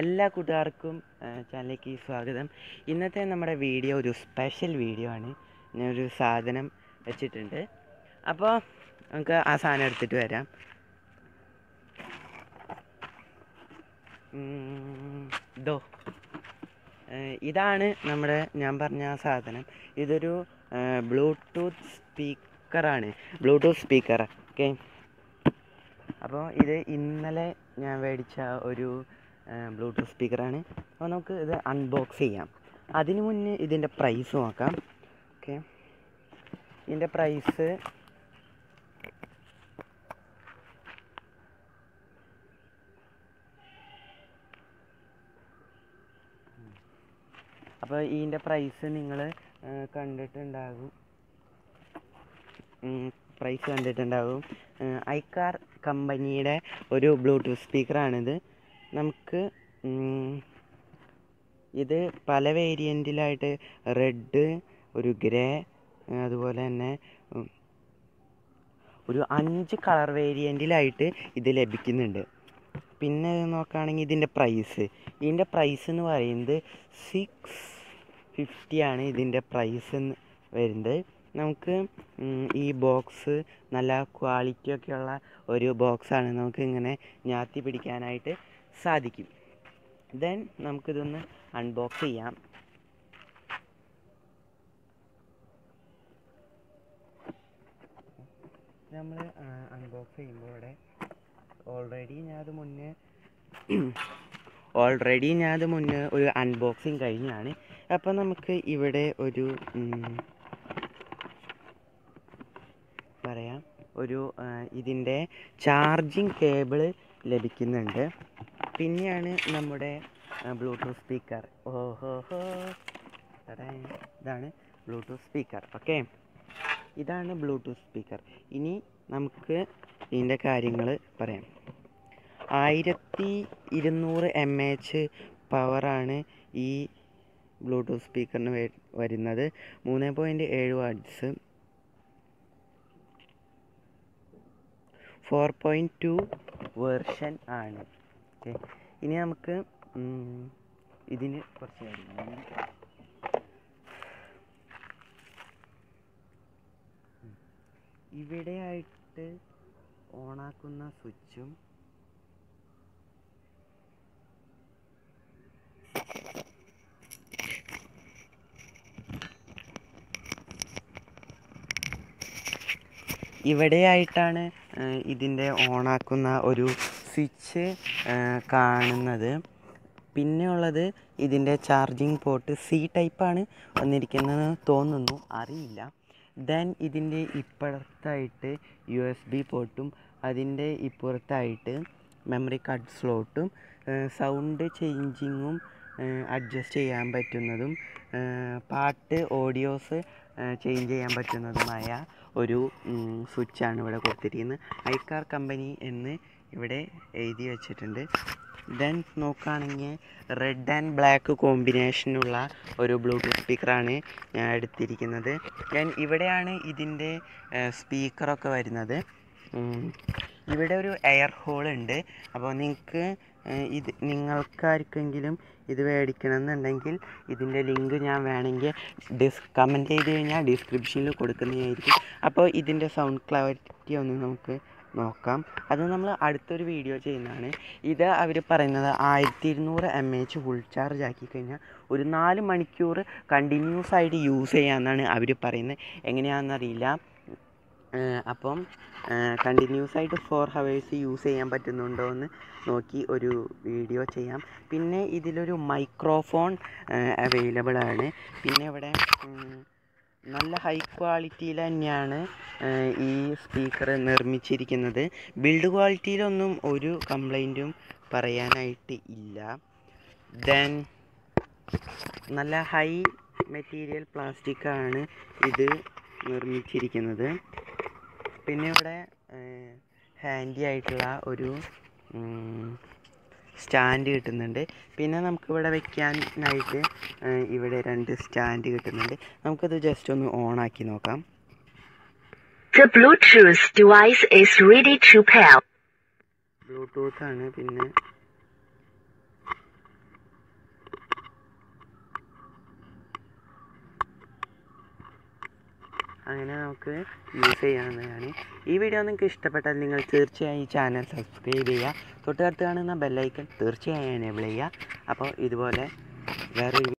എല്ലാ കൂട്ടുകാർക്കും ചാനലിലേക്ക് സ്വാഗതം ഇന്നത്തെ നമ്മുടെ വീഡിയോ ഒരു സ്പെഷ്യൽ വീഡിയോ ആണ് ഞാനൊരു സാധനം വെച്ചിട്ടുണ്ട് അപ്പോൾ നമുക്ക് ആ സാധനം എടുത്തിട്ട് വരാം ഉം, ഇതോ ഏഹ് ഇതാണ് നമ്മുടെ ഞാൻ പറഞ്ഞ ആ സാധനം ഇതൊരു ബ്ലൂടൂത്ത് സ്പീക്കറാണ് ബ്ലൂടൂത്ത് സ്പീക്കർ ഓക്കെ അപ്പോൾ ഇത് ഇന്നലെ ഞാൻ മേടിച്ച ഒരു ബ്ലൂടൂത്ത് സ്പീക്കറാണ് അപ്പോൾ നമുക്ക് ഇത് അൺബോക്സ് ചെയ്യാം അതിന് മുന്നേ ഇതിൻ്റെ പ്രൈസ് നോക്കാം ഓക്കെ ഇതിൻ്റെ പ്രൈസ് അപ്പോൾ ഇതിൻ്റെ പ്രൈസ് നിങ്ങൾ കണ്ടിട്ടുണ്ടാകും പ്രൈസ് കണ്ടിട്ടുണ്ടാകും ഐക്കാർ കമ്പനിയുടെ ഒരു ബ്ലൂടൂത്ത് സ്പീക്കറാണിത് നമുക്ക് ഉം, ഇത് പല വേരിയൻറ്റിലായിട്ട് റെഡ് ഒരു ഗ്രേ അതുപോലെ തന്നെ ഉം, ഒരു അഞ്ച് കളർ വേരിയൻറ്റിലായിട്ട് ഇത് ലഭിക്കുന്നുണ്ട് പിന്നെ നോക്കുകയാണെങ്കിൽ ഇതിൻ്റെ പ്രൈസ് ഇതിൻ്റെ പ്രൈസ് എന്ന് പറയുന്നത് സിക്സ് ഫിഫ്റ്റിയാണ് ഇതിൻ്റെ പ്രൈസ് വരുന്നത് നമുക്ക് ഉം, ഈ ബോക്സ് നല്ല ക്വാളിറ്റി ഒക്കെയുള്ള ഒരു ബോക്സാണ് നമുക്ക് ഇങ്ങനെ ഞാത്തി പിടിക്കാനായിട്ട് സാധിക്കും ദെൻ നമുക്കിതൊന്ന് അൺബോക്സ് ചെയ്യാം നമ്മൾ അൺബോക്സ് ചെയ്യുമ്പോൾ ഇവിടെ ഓൾറെഡി ഞാനത് മുന്നേ ഓൾറെഡി ഞാനത് മുന്നേ ഒരു അൺബോക്സിങ് കഴിഞ്ഞാണ് അപ്പോൾ നമുക്ക് ഇവിടെ ഒരു ഉം, പറയാം ഒരു ആ, ഇതിൻ്റെ ചാർജിങ് കേബിള് ലഭിക്കുന്നുണ്ട് പിന്നെയാണ് നമ്മുടെ ബ്ലൂടൂത്ത് സ്പീക്കർ ഓഹോ ഹോ ഇതാണ് ബ്ലൂടൂത്ത് സ്പീക്കർ ഓക്കെ ഇതാണ് ബ്ലൂടൂത്ത് സ്പീക്കർ ഇനി നമുക്ക് ഇതിൻ്റെ കാര്യങ്ങൾ പറയാം ആയിരത്തി ഇരുന്നൂറ് എം എച്ച് പവറാണ് ഈ ബ്ലൂടൂത്ത് സ്പീക്കറിന് വേ- വരുന്നത് മൂന്ന് പോയിൻറ്റ് ഏഴ് watts four point two version ആണ് ഓക്കെ ഇനി നമുക്ക് ഉം, ഇതിന് കുറച്ച് കാര്യങ്ങളുണ്ട് ഉം. ഇവിടെയായിട്ട് ഓണാക്കുന്ന സ്വിച്ചും ഇവിടെയായിട്ടാണ് ഇതിൻ്റെ ഓണാക്കുന്ന ഒരു സ്വിച്ച് കാണുന്നത് പിന്നെ ഉള്ളത് ഇതിൻ്റെ ചാർജിങ് പോർട്ട് സി ടൈപ്പാണ് വന്നിരിക്കുന്നത് തോന്നുന്നു അറിയില്ല ദെൻ ഇതിൻ്റെ ഇപ്പുറത്തായിട്ട് യു എസ് ബി പോർട്ടും അതിൻ്റെ ഇപ്പുറത്തായിട്ട് മെമ്മറി കാർഡ് സ്ലോട്ടും സൗണ്ട് ചേഞ്ചിങ്ങും അഡ്ജസ്റ്റ് ചെയ്യാൻ പറ്റുന്നതും ഏഹ് പാട്ട് ഓഡിയോസ് ചേഞ്ച് ചെയ്യാൻ പറ്റുന്നതുമായ ഒരു സ്വിച്ചാണ് ഇവിടെ കൊടുത്തിരിക്കുന്നത് ഐക്കാർ കമ്പനി എന്ന് ഇവിടെ എഴുതി വെച്ചിട്ടുണ്ട് ദെൻ നോക്കുകയാണെങ്കിൽ റെഡ് ആൻഡ് ബ്ലാക്ക് കോമ്പിനേഷനുള്ള ഒരു ബ്ലൂടൂത്ത് സ്പീക്കറാണ് ഞാൻ എടുത്തിരിക്കുന്നത് ഞാൻ ഇവിടെയാണ് ഇതിൻ്റെ സ്പീക്കറൊക്കെ വരുന്നത് ഉം. ഇവിടെ ഒരു എയർ ഹോൾ ഉണ്ട് അപ്പോൾ നിങ്ങൾക്ക് ഇത് നിങ്ങൾക്കാർക്കെങ്കിലും ഇത് മേടിക്കണം എന്നുണ്ടെങ്കിൽ ഇതിൻ്റെ ലിങ്ക് ഞാൻ വേണമെങ്കിൽ ഡിസ് കമൻറ്റ് ചെയ്ത് കഴിഞ്ഞാൽ ഡിസ്ക്രിപ്ഷനിൽ കൊടുക്കുന്നതായിരിക്കും അപ്പോൾ ഇതിൻ്റെ സൗണ്ട് ക്ലാരിറ്റി ഒന്ന് നമുക്ക് നോക്കാം അത് നമ്മൾ അടുത്തൊരു വീഡിയോ ചെയ്യുന്നതാണ് ഇത് അവർ പറയുന്നത് ആയിരത്തി ഇരുന്നൂറ് എം എച്ച് ഫുൾ ചാർജ് ആക്കി കഴിഞ്ഞാൽ ഒരു നാല് മണിക്കൂർ കണ്ടിന്യൂസ് ആയിട്ട് യൂസ് ചെയ്യാമെന്നാണ് അവർ പറയുന്നത് എങ്ങനെയാണെന്നറിയില്ല ഏഹ് അപ്പം കണ്ടിന്യൂസ് ആയിട്ട് ഫോർ ഹവേഴ്സ് യൂസ് ചെയ്യാൻ പറ്റുന്നുണ്ടോ എന്ന് നോക്കി ഒരു വീഡിയോ ചെയ്യാം പിന്നെ ഇതിലൊരു മൈക്രോഫോൺ അവൈലബിൾ ആണ് പിന്നെ ഇവിടെ ഉം, നല്ല ഹൈ ക്വാളിറ്റിയിൽ തന്നെയാണ് ഏഹ് ഈ സ്പീക്കർ നിർമ്മിച്ചിരിക്കുന്നത് ബിൽഡ് ക്വാളിറ്റിയിലൊന്നും ഒരു കംപ്ലൈൻറ്റും പറയാനായിട്ട് ഇല്ല ദെൻ നല്ല ഹൈ മെറ്റീരിയൽ പ്ലാസ്റ്റിക് ആണ് ഇത് നിർമ്മിച്ചിരിക്കുന്നത് പിന്നെ ഇവിടെ ഹാൻഡി ആയിട്ടുള്ള ഒരു സ്റ്റാൻഡ് കിട്ടുന്നുണ്ട് പിന്നെ നമുക്കിവിടെ വെക്കാനായിട്ട് ഏഹ് ഇവിടെ രണ്ട് സ്റ്റാൻഡ് കിട്ടുന്നുണ്ട് നമുക്കത് ജസ്റ്റ് ഒന്ന് ഓൺ ആക്കി നോക്കാം The Bluetooth device is ready to pair. Bluetooth ആണ് പിന്നെ അങ്ങനെ നമുക്ക് യൂസ് ചെയ്യാവുന്നതാണ് ഈ വീഡിയോ നിങ്ങൾക്ക് ഇഷ്ടപ്പെട്ടാൽ നിങ്ങൾ തീർച്ചയായും ഈ ചാനൽ സബ്സ്ക്രൈബ് ചെയ്യുക തൊട്ടടുത്ത് കാണുന്ന ബെല്ലൈക്കൺ തീർച്ചയായും എനേബിൾ ചെയ്യുക അപ്പോൾ ഇതുപോലെ വേറെ